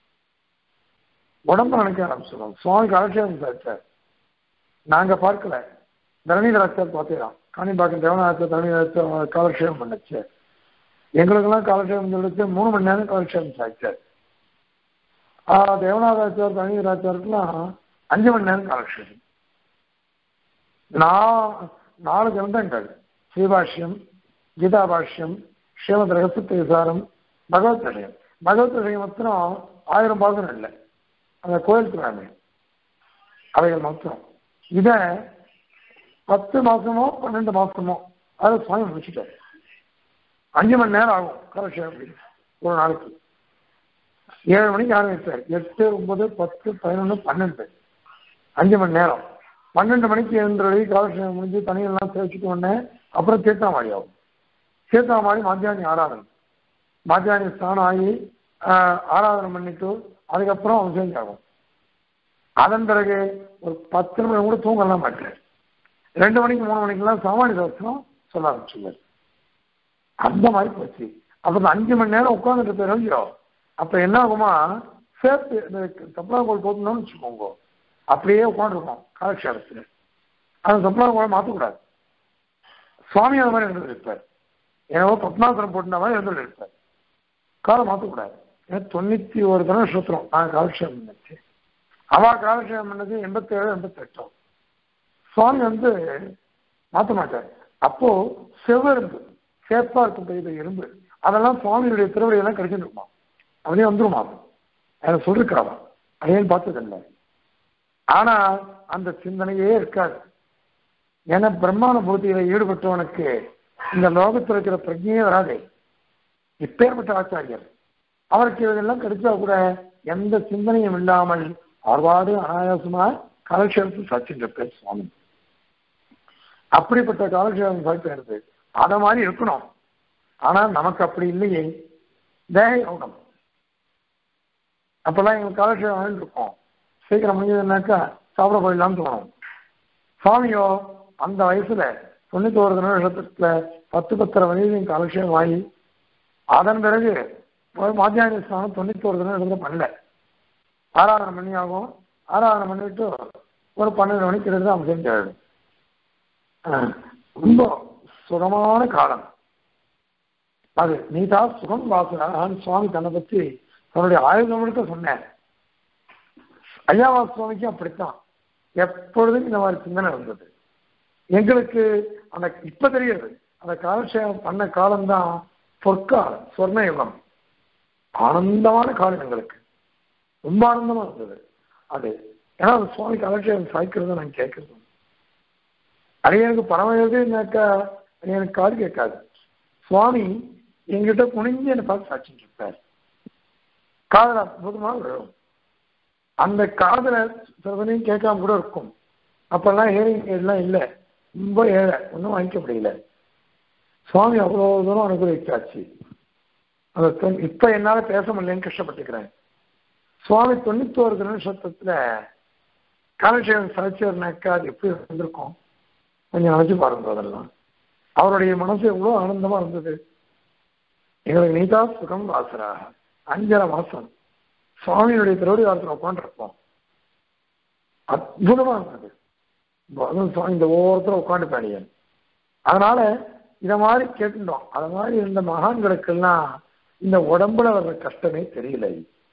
[SPEAKER 1] உடம்ப நினைக்க ஆரம்பிச்சிடும் சுவாமி காலட்சேபம் சார் நாங்க பார்க்கல தரணிதராச்சார் பார்த்தீங்கன்னா காணிபாக்கம் தேவநாதர் தரணிதராச்சார் காலட்சேபம் பண்ணுச்சு எங்களுக்கெல்லாம் காலட்சேபம் சொல்லிச்சு மூணு மணி நேரம் காலட்சேபம் சாய்ச்சார் தேவநாதாச்சார் தரணிதராச்சாருக்குலாம் அஞ்சு மணி நேரம் காலட்சேபம் நான் நாலு கிரந்தங்கள் ஸ்ரீபாஷ்யம் கீதா பாஷ்யம் ஸ்ரீமத் ரகசிய விசாரம் பகவத் விஷயம் பகவத் விஷயம் மாத்திரம் ஆயிரம் பாசனம் இல்லை அந்த கோயில் திராமே அவைகள் மாத்திரம் இத பத்து மாசமோ பன்னெண்டு மாசமோ அதை சுவாமி முடிச்சுட்டாரு அஞ்சு மணி நேரம் ஆகும் கலட்சேபம் ஒரு நாளைக்கு ஏழு மணிக்கு ஆரம்பித்தார் எட்டு ஒன்பது பத்து பதினொன்று பன்னெண்டு அஞ்சு மணி நேரம் பன்னெண்டு மணிக்கு எழுந்தொழி காலட்சேபம் முடிஞ்சு தனியெல்லாம் தேய்ச்சிட்டு உடனே அப்புறம் தீர்த்தாமாடி ஆகும் தீர்த்தாமாடி மத்தியானி ஆராதனை மத்தியானி ஸ்நானம் ஆகி ஆராதனை பண்ணிட்டு அதுக்கப்புறம் அவன் சேஞ்ச் ஆகும் அதன் பிறகு ஒரு பத்து நிமிடம் கூட தூங்கலாம் மாட்டேன் ரெண்டு மணிக்கு மூணு மணிக்கெல்லாம் சாமானிய தரிசனம் சொல்ல ஆரம்பிச்சுங்க அந்த மாதிரி போச்சு அப்ப இந்த அஞ்சு மணி நேரம் உட்காந்துட்டு போயிடும் அப்ப என்ன ஆகுமா சேர்த்து இந்த தப்பலா கோல் போட்டணும்னு வச்சுக்கோங்க அப்படியே உட்காந்துருக்கோம் காலக்ஷேபத்தில் அந்த தப்பலா கோலை மாற்றக்கூடாது சுவாமி அந்த மாதிரி எழுந்து இருப்பார் ஏன்னா பத்மாசனம் போட்டுன மாதிரி எழுந்து இருப்பார் காலை மாற்றக்கூடாது ஏன்னா தொண்ணூத்தி ஒரு தடவை சுத்துறோம் நான் காலக்ஷேபம் பண்ணிச்சு அவ காலக்ஷேபம் பண்ணது எண்பத்தி ஏழு எண்பத்தி எட்டும் சுவாமி வந்து மாற்ற மாட்டார் அப்போ செவ்வெரும்பு சேப்பா இருக்கும் பெரிய இரும்பு அதெல்லாம் சுவாமியுடைய திருவடியெல்லாம் கிடைச்சிட்டு இருக்குமா அப்படியே வந்துருமா அதை சொல்லிருக்கிறாவா அதையும் பார்த்ததில்லை ஆனா அந்த சிந்தனையே இருக்காது ஏன்னா பிரம்மாண பூர்த்தியில ஈடுபட்டவனுக்கு இந்த லோகத்தில் இருக்கிற பிரஜையே வராதே இப்பேற்பட்ட ஆச்சாரியர் அவருக்கு இதெல்லாம் கிடைச்சா கூட எந்த சிந்தனையும் இல்லாமல் அவ்வாறு அனாயாசமா காலக்ஷேபத்தில் சாட்சின்ற பேர் சுவாமி அப்படிப்பட்ட காலக்ஷேபம் சாட்சி அத மாதிரி இருக்கணும் ஆனா நமக்கு அப்படி இல்லையே தேக யோகம் அப்பெல்லாம் எங்களுக்கு காலக்ஷேபம் இருக்கும் சீக்கிரம் முடிஞ்சதுனாக்கா சாப்பிட போயிடலாம்னு தோணும் சுவாமியோ அந்த வயசுல தொண்ணூத்தோரு வருஷத்துல பத்து பத்தரை வயதையும் காலக்ஷேபம் ஆகி அதன் பிறகு மாத்தியான ஸ்நானம் தொண்ணூத்தோரு வருஷத்துல பண்ணல ஆராதனை மணி ஆகும் ஆராதனை பண்ணிட்டு ஒரு பன்னெண்டு மணிக்கு இருந்து அவங்க செஞ்சாயிடும் ரொம்ப சுகமான காலம் அது நீதா சுகம் வாசனான்னு சுவாமி தன்னை பற்றி தன்னுடைய ஆயுதம் முழுக்க சொன்னேன் ஐயாவா சுவாமிக்கு அப்படித்தான் எப்பொழுதும் இந்த மாதிரி சிந்தனை இருந்தது எங்களுக்கு அந்த இப்ப தெரியாது அந்த காலக்ஷேபம் பண்ண காலம்தான் பொற்காலம் சொர்ண யுகம் ஆனந்தமான காலம் எங்களுக்கு ரொம்ப ஆனந்தமா இருந்தது அது ஏன்னா அந்த சுவாமி காலக்ஷேபம் சாய்க்கிறத நான் கேட்கறது அது எனக்கு பணம் எழுதுனாக்கா எனக்கு காது கேட்காது சுவாமி எங்கிட்ட குனிஞ்சு என்னை பார்த்து சாட்சிட்டு இருப்பார் காதல் அற்புதமாக விழும் அந்த காதல சிலதையும் கேட்காம கூட இருக்கும் அப்பெல்லாம் ஹியரிங் எல்லாம் இல்லை ரொம்ப ஏழை ஒன்றும் வாங்கிக்க முடியல சுவாமி அவ்வளோ தூரம் அனுகிரகிச்சாச்சு அந்த இப்ப என்னால பேச முடியலன்னு கஷ்டப்பட்டுக்கிறேன் சுவாமி தொண்ணூத்தோரு நிமிஷத்துல காலட்சேபம் சாட்சியர்னாக்கா அது எப்படி இருந்திருக்கும் கொஞ்சம் நினைச்சு பாருங்க அதெல்லாம் அவருடைய மனசு எவ்வளோ ஆனந்தமா இருந்தது எங்களுக்கு நீதா சுகம் வாசரா அஞ்சரை மாசம் சுவாமியுடைய திருவடி வாரத்தில் உட்காந்துருப்போம் அற்புதமா இருந்தது அதுவும் சுவாமி இந்த ஒவ்வொருத்தரும் உட்காந்து பாடியன் அதனால இத மாதிரி கேட்டுட்டோம் அது மாதிரி இருந்த மகான்களுக்கெல்லாம் இந்த உடம்புல வர்ற கஷ்டமே தெரியல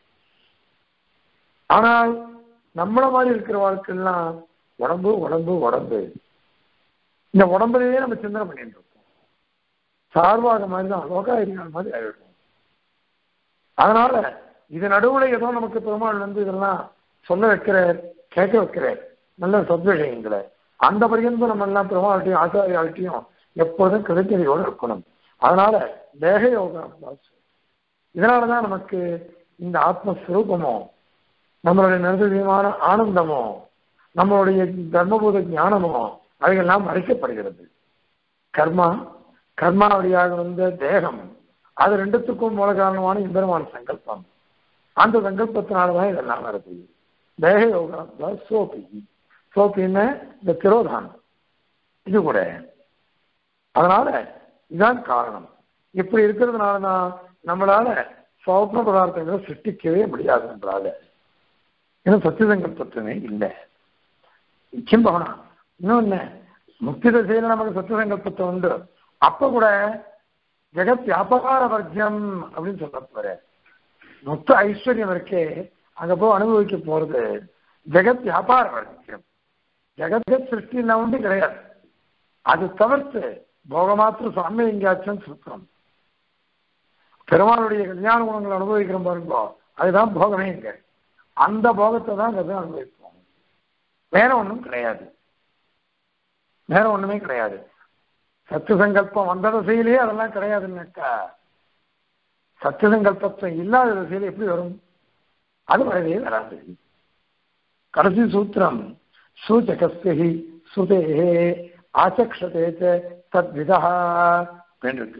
[SPEAKER 1] ஆனால் நம்மள மாதிரி இருக்கிற வாழ்க்கையெல்லாம் உடம்பு உடம்பு உடம்பு இந்த உடம்புலயே நம்ம சிந்தனை பண்ணிட்டு இருக்கோம் சார்பாக மாதிரி தான் லோகாதிகார மாதிரி ஆயிடும் அதனால இது நடுவுல ஏதோ நமக்கு பெருமாள் வந்து இதெல்லாம் சொல்ல வைக்கிறார் கேட்க வைக்கிறார் நல்ல சத்விஷயங்களை அந்த பரியந்தம் நம்ம எல்லாம் பெருமாள்கிட்டையும் ஆச்சாரியாள்கிட்டையும் எப்போதும் கிடைக்கிறதோடு இருக்கணும் அதனால தேக யோகா இதனாலதான் நமக்கு இந்த ஆத்மஸ்வரூபமோ நம்மளுடைய நிர்தயமான ஆனந்தமோ நம்மளுடைய தர்மபூத ஞானமோ அவைகள்லாம் மறைக்கப்படுகிறது கர்மா கர்மா வழியாக வந்த தேகம் அது ரெண்டுத்துக்கும் மூல காரணமான இம்பெருமான சங்கல்பம் அந்த சங்கல்பத்தினாலதான் இதெல்லாம் வருது தேக யோகம் சோபி சோப்பின்னு இந்த திரோதானம் இது கூட அதனால இதுதான் காரணம் இப்படி இருக்கிறதுனால தான் நம்மளால சோப்ன பதார்த்தங்களை சிருஷ்டிக்கவே முடியாது நம்மளால ஏன்னா சத்தியசங்கல்பத்துமே இல்லை சிம்பகனா இன்னொன்னு முக்தி தசையில நமக்கு சத்தியசங்கல்பத்தை உண்டு அப்ப கூட ஜெகத் வியாபகார வர்க்கம் அப்படின்னு சொல்ல போற மொத்த ஐஸ்வர்யம் இருக்கே அங்க போய் அனுபவிக்க போறது ஜெகத் வியாபார வர்க்கம் ஜெகத் சிருஷ்டி உண்டு கிடையாது அது தவிர்த்து போகமாத்திர சுவாமி எங்கேயாச்சும் சுத்தம் பெருமாளுடைய கல்யாண குணங்களை அனுபவிக்கிறோம் பாருங்களோ அதுதான் போகமே இங்க அந்த போகத்தை தான் அங்கே போய் அனுபவிப்போம் வேற ஒன்றும் கிடையாது வேற ஒண்ணுமே கிடையாது சத்து சங்கல்பம் வந்த திசையிலேயே அதெல்லாம் கிடையாதுன்னாக்கா சத்து சங்கல்பம் இல்லாத திசையில எப்படி வரும் அது வரவே வராது கடைசி சூத்திரம் சூச்சகஸ்தி சுதே ஆச்சக்ஷதே தத்விதா இருக்கு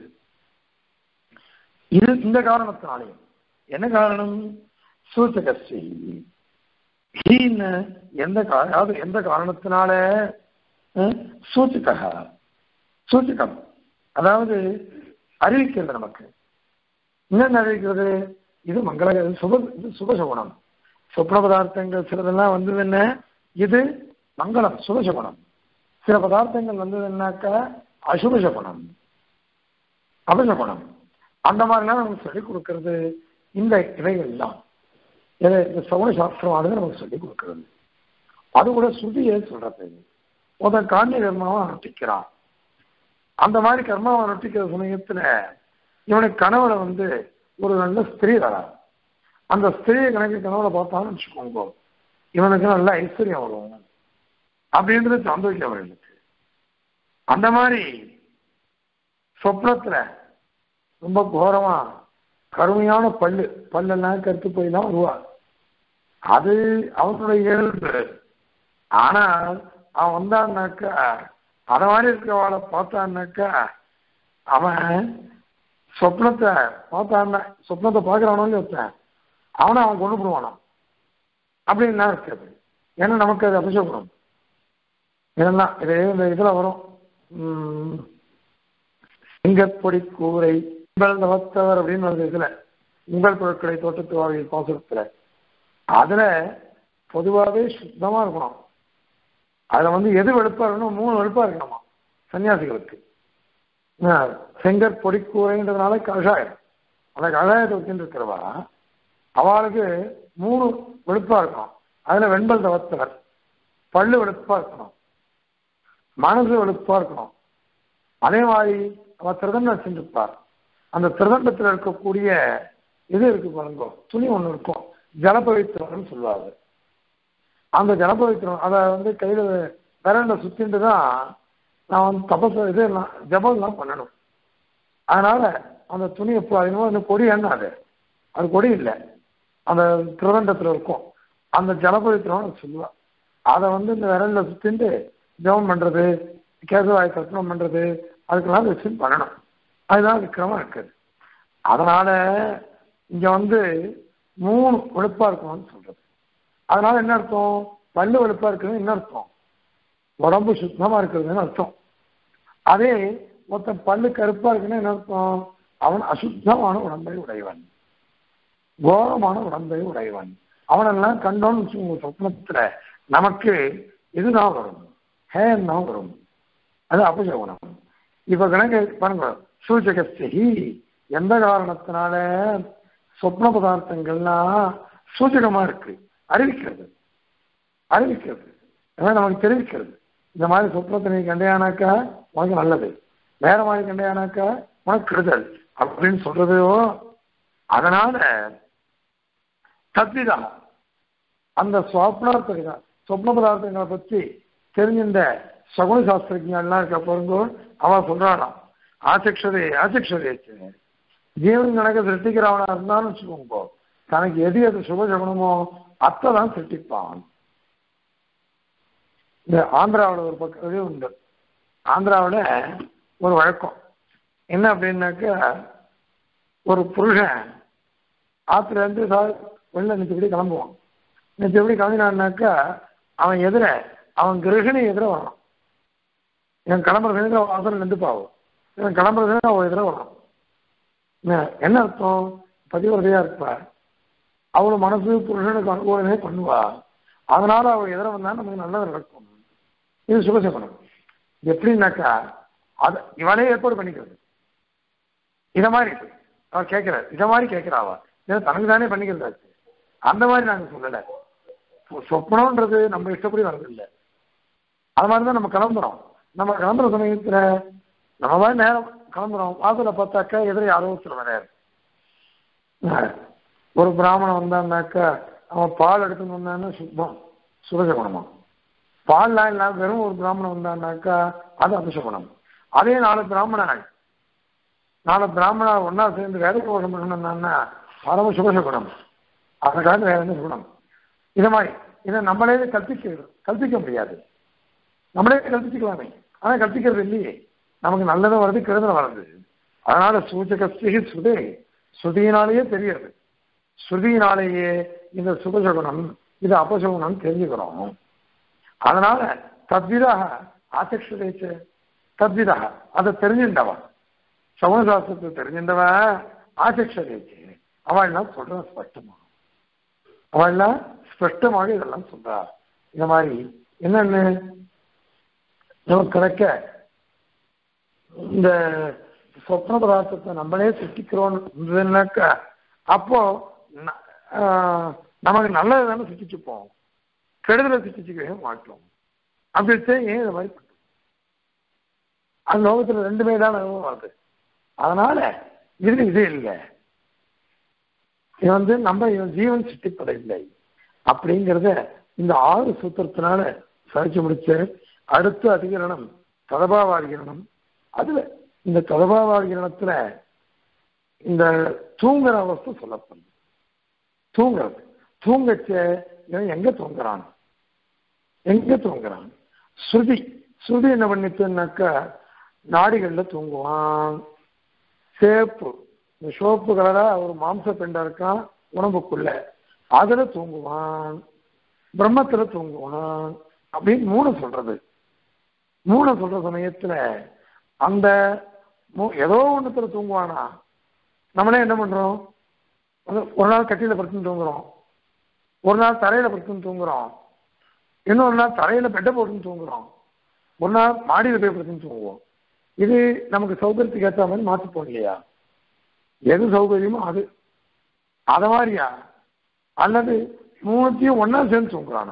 [SPEAKER 1] இது இந்த காரணத்தினாலே என்ன காரணம் சூச்சகஸ்தி ஹீன்னு எந்த அதாவது எந்த காரணத்தினால சூச்சக சூச்சகம் அதாவது அறிவிக்கிறது நமக்கு என்னென்ன அறிவிக்கிறது இது மங்கள சுப இது சுபசகுணம் சொப்ன பதார்த்தங்கள் சிலதெல்லாம் வந்தது என்ன இது மங்களம் சுபசகுணம் சில பதார்த்தங்கள் வந்ததுன்னாக்கா அசுபசகுணம் அபசகுணம் அந்த மாதிரிலாம் நமக்கு சொல்லிக் கொடுக்கறது இந்த இவைகள் தான் இந்த சகுன சாஸ்திரமானது நமக்கு சொல்லிக் கொடுக்கறது அது கூட ஸ்ருதியை சொல்றது ஒருத்தன் காண்டிய கர்மாவை அனுஷ்டிக்கிறான் அந்த மாதிரி கர்மாவை அனுஷ்டிக்கிற சமயத்துல இவனுக்கு கனவுல வந்து ஒரு நல்ல ஸ்திரீ வரா அந்த ஸ்திரீயை கணக்கு கனவுல பார்த்தான்னு வச்சுக்கோங்க இவனுக்கு நல்ல ஐஸ்வர்யம் வரும் அப்படின்றது சந்தோஷம் அவர்களுக்கு அந்த மாதிரி சொப்னத்துல ரொம்ப கோரமா கருமையான பல்லு பல்லெல்லாம் கருத்து போய் தான் வருவா அது அவனுடைய இயல்பு ஆனால் அவன் வந்தான்னாக்கா அத மாதிரி இருக்கிறவாளை பார்த்தான்னாக்கா அவன் சொப்னத்தை பார்த்தான்னா சொப்னத்தை பார்க்கறானோன்னு வச்சேன் அவனை அவன் கொண்டு போடுவானா அப்படின்லாம் இருக்குது ஏன்னா நமக்கு அது அபிஷேகம் இதெல்லாம் இது இந்த இதுல வரும் சிங்கப்பொடி கூரை உங்கள் தவத்தவர் அப்படின்னு ஒரு இதுல உங்கள் பொருட்களை தோட்டத்து வாழ்க்கை பாசுரத்துல அதுல பொதுவாகவே சுத்தமா இருக்கணும் அதுல வந்து எது வெளுப்பா இருக்கணும் மூணு வெளுப்பா இருக்கணுமா சன்னியாசிகளுக்கு செங்கற் பொடிக்கூரைன்றதுனால கஷாயம் அந்த கஷாயத்தை வச்சுட்டு இருக்கிறவா அவளுக்கு மூணு வெளுப்பா இருக்கணும் அதுல வெண்பல் தவத்தவர் பல்லு வெளுப்பா இருக்கணும் மனசு வெளுப்பா இருக்கணும் அதே மாதிரி அவ திருதண்டம் வச்சுருப்பார் அந்த திருதண்டத்தில் இருக்கக்கூடிய இது இருக்கு பாருங்க துணி ஒன்று இருக்கும் ஜலபவித்திரம்னு சொல்லுவாங்க அந்த ஜலபவித்திரம் அதை வந்து கையில் விரண்ட சுத்திட்டு தான் நான் வந்து தபஸ் இது எல்லாம் ஜபம்லாம் பண்ணணும் அதனால அந்த துணி எப்போ அது அந்த கொடி என்ன அது அது கொடி இல்லை அந்த திருதண்டத்தில் இருக்கும் அந்த ஜலபவித்திரம்னு சொல்லுவா அதை வந்து இந்த விரல்ல சுத்திட்டு ஜபம் பண்றது கேசவாய் கற்பனம் பண்றது அதுக்கெல்லாம் வச்சு பண்ணணும் அதுதான் விக்கிரமம் இருக்குது அதனால இங்க வந்து மூணு வெளுப்பா இருக்கணும்னு சொல்றது அதனால என்ன அர்த்தம் பல்லு வெளுப்பா இருக்கிறது என்ன அர்த்தம் உடம்பு சுத்தமா இருக்கிறதுன்னு அர்த்தம் அதே மொத்தம் பல்லு கருப்பா இருக்குன்னு என்ன அர்த்தம் அவன் அசுத்தமான உடம்பை உடையவன் கோரமான உடம்பை உடையவன் அவனெல்லாம் கண்டோன்னு வச்சுக்கோங்க சொப்னத்துல நமக்கு இதுதான் வரும் ஹேன் தான் வரும் அது அபசகுணம் இப்ப கணக்கு பாருங்க சூச்சகஸ்தி எந்த காரணத்தினால சொப்ன பதார்த்தங்கள்லாம் சூச்சகமா இருக்கு அறிவிக்கிறது அறிவிக்கிறது அதான் நமக்கு தெரிவிக்கிறது இந்த மாதிரி சொப்னத்தை நீ கண்டையானாக்கா உனக்கு நல்லது வேற மாதிரி கண்டையானாக்கா உனக்கு கெடுதல் அப்படின்னு சொல்றதோ அதனால தத்விதா அந்த சுவாப்னார்த்தம் சொப்ன பதார்த்தங்களை பற்றி தெரிஞ்சிருந்த சகுன சாஸ்திரஜெல்லாம் இருக்க பாருங்க அவன் சொல்றானாம் ஆசக்ஷதே ஆசக்ஷதே ஜீவன் கணக்க சிருஷ்டிக்கிறவனா இருந்தான்னு வச்சுக்கோங்க தனக்கு எது எது சுபசகுனமோ அத்தை தான் சிருஷ்டிப்பான் இந்த ஆந்திராவில் ஒரு பக்கம் இது உண்டு ஆந்திராவில் ஒரு வழக்கம் என்ன அப்படின்னாக்கா ஒரு புருஷன் ஆத்துல இருந்து வெளில நிச்சயப்படி கிளம்புவான் நிச்சயப்படி கிளம்பினான்னாக்கா அவன் எதிர அவன் கிரகிணி எதிர வரான் இவன் கிளம்புறது வாசல் நின்று பாவும் இவன் கிளம்புறது அவன் எதிர வரான் என்ன- என்ன அர்த்தம் பதிவரதையா இருப்பா அவளோட மனசு புருஷனுக்கு அனுகூலமே பண்ணுவா அதனால அவள் எதிர வந்தா நமக்கு நல்லது நடக்கும் இது சுபசகுணம் எப்படின்னாக்கா அது இவளே ஏற்பாடு பண்ணிக்கிறது இத மாதிரி அவ கேட்கிறார் இத மாதிரி கேட்கிறா அவ இதை தனக்கு தானே பண்ணிக்கிறதாச்சு அந்த மாதிரி நாங்க சொல்லல சொ- சொப்பனம்ன்றது நம்ம இஷ்டப்படி வர்றது இல்லை அது மாதிரி தான் நம்ம கிளம்புறோம் நம்ம கிளம்புற சமயத்துல நம்ம மாதிரி நேரம் கிளம்புறோம் வாசல பார்த்தாக்கா எதிர யாரோ ஒருத்தர் வராரு அஹ் ஒரு பிராமணன் வந்தான்னாக்கா அவன் பால் எடுத்துன்னு வந்தான்னா சுத்தம் சுபசகுணமா பால்லாம் இல்லாம வெறும் ஒரு பிராமணன் வந்தான்னாக்கா அது அபசகுணம் அதே நாலு பிராமணன் நாலு பிராமணா ஒன்னா சேர்ந்து வேத கோஷம் பண்ணணும்னா பரம சுபசகுணம் அதற்காக வேற என்ன குணம் இது மாதிரி இதை நம்மளே கற்பிக்க கற்பிக்க முடியாது நம்மளே கற்பிச்சுக்கலாமே ஆனா கற்பிக்கிறது இல்லையே நமக்கு நல்லதும் வருது கெடுதலும் வருது அதனால சூச்சகஸ்தி சுதே ஸ்ருதியினாலேயே தெரியுது ஸ்ருதியினாலேயே இந்த சுபசகுணம் இது அபசகுணம் தெரிஞ்சுக்கிறோம் அதனால தத்விதாக ஆசக்ஷதேச்சு தத்விதாக அதை தெரிஞ்சின்றவன் சமணசாஸ்திரத்தை தெரிஞ்சின்றவன் ஆசக்ஷதேச்சு அவள்லாம் சொல்றான் ஸ்பஷ்டமா அவள்லாம் ஸ்பஷ்டமாக இதெல்லாம் சொல்றா இந்த மாதிரி என்னன்னு நமக்கு கிடைக்க இந்த சொப்ன பதார்த்தத்தை நம்மளே சிருஷ்டிக்கிறோம்னாக்கா அப்போ ந- ஆஹ் நமக்கு நல்லது தானே சிருஷ்டிச்சுப்போம் கெடுதலை சிருஷ்டிச்சுக்கவே மாட்டோம் அப்படின்ட்டு ஏன் இந்த மாதிரி பண்றோம்? அந்த லோகத்துல ரெண்டுமே தான் அனுபவம் வருது அதனால இது இது இல்லை இது வந்து நம்ம இவன் ஜீவன் சிருஷ்டிப்பதில்லை அப்படிங்கிறத இந்த ஆறு சூத்திரத்தினால சரிச்சு முடிச்ச அடுத்த அதிகரணம் ததபாவாதிகரணம் அதுல இந்த ததபாவாதிகரணத்துல இந்த தூங்குற அவஸ்தை சொல்லப்படுது தூங்குறது தூங்கச்ச இவன் எங்க தூங்குறான் எங்க தூங்குறான் ஸ்ருதி ஸ்ருதி என்ன பண்ணிட்டுனாக்கா நாடிகள்ல தூங்குவான் சேப்பு இந்த சோப்பு கலரா ஒரு மாம்ச பெண்டா இருக்கான் உடம்புக்குள்ள அதுல தூங்குவான் பிரம்மத்துல தூங்குவான் அப்படின்னு மூணு சொல்றது மூணு சொல்ற சமயத்துல அந்த மூ- ஏதோ ஒண்ணுத்துல தூங்குவானா நம்மளே என்ன பண்றோம் ஒரு- ஒரு நாள் கட்டியில படுத்துன்னு தூங்குறோம் ஒரு நாள் தரையில படுத்துன்னு தூங்குறோம் இன்னொரு நாள் தரையில பெட்டை போட்டுன்னு தூங்குறோம் ஒரு நாள் மாடியில போய் படுத்துன்னு தூங்குவோம் இது நமக்கு சௌகரியத்துக்கு ஏற்ற மாதிரி மாத்திப்போம் இல்லையா எது சௌகரியமோ அது அத மாதிரியா அல்லது மூணுத்தையும் ஒண்ணா சேர்ந்து தூங்குறானா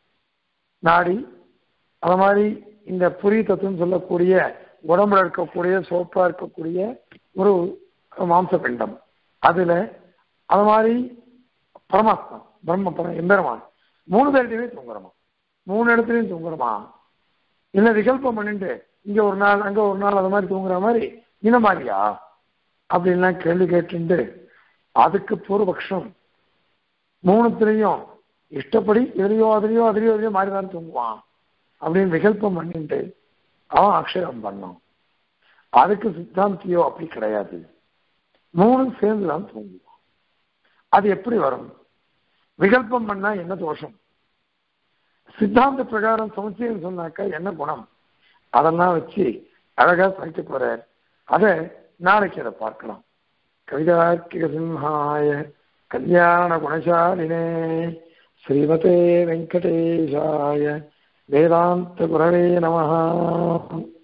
[SPEAKER 1] நாடி அது மாதிரி இந்த புரி தத்துவம் சொல்லக்கூடிய உடம்புல இருக்கக்கூடிய சோப்பா இருக்கக்கூடிய ஒரு மாம்ச பிண்டம் அதுல அது மாதிரி பரமாத்மா பிரம்ம பரம் எம்பெருமான் மூணு பேர்கிட்டயுமே தூங்குறோமா மூணு இடத்துலயும் தூங்குறோமா இல்ல விகல்பம் பண்ணிட்டு இங்க ஒரு நாள் அங்க ஒரு நாள் அது மாதிரி தூங்குற மாதிரி இந்த மாதிரியா அப்படின்லாம் கேள்வி கேட்டுண்டு அதுக்கு பூர்வபக்ஷம் மூணுத்துலயும் இஷ்டப்படி எதிரியோ அதிரியோ அதிரியோ அதிரியோ மாறி மாறி தூங்குவான் அப்படின்னு விகல்பம் பண்ணிட்டு அவன் அக்ஷரம் பண்ணான் அதுக்கு சித்தாந்தியோ அப்படி கிடையாது மூணும் சேர்ந்து தான் தூங்குவான் அது எப்படி வரும் விகல்பம் பண்ணா என்ன தோஷம் சித்தாந்த பிரகாரம் சமுச்சயம் சொன்னாக்கா என்ன குணம் அதெல்லாம் வச்சு அழகா சமைக்க போறார் அதை நாளைக்கு அதை பார்க்கலாம் கவிதார்க்கிக சிம்ஹாய கல்யாண குணசாலினே ஸ்ரீமதே வெங்கடேஷாய வேதாந்த குரவே நமஹ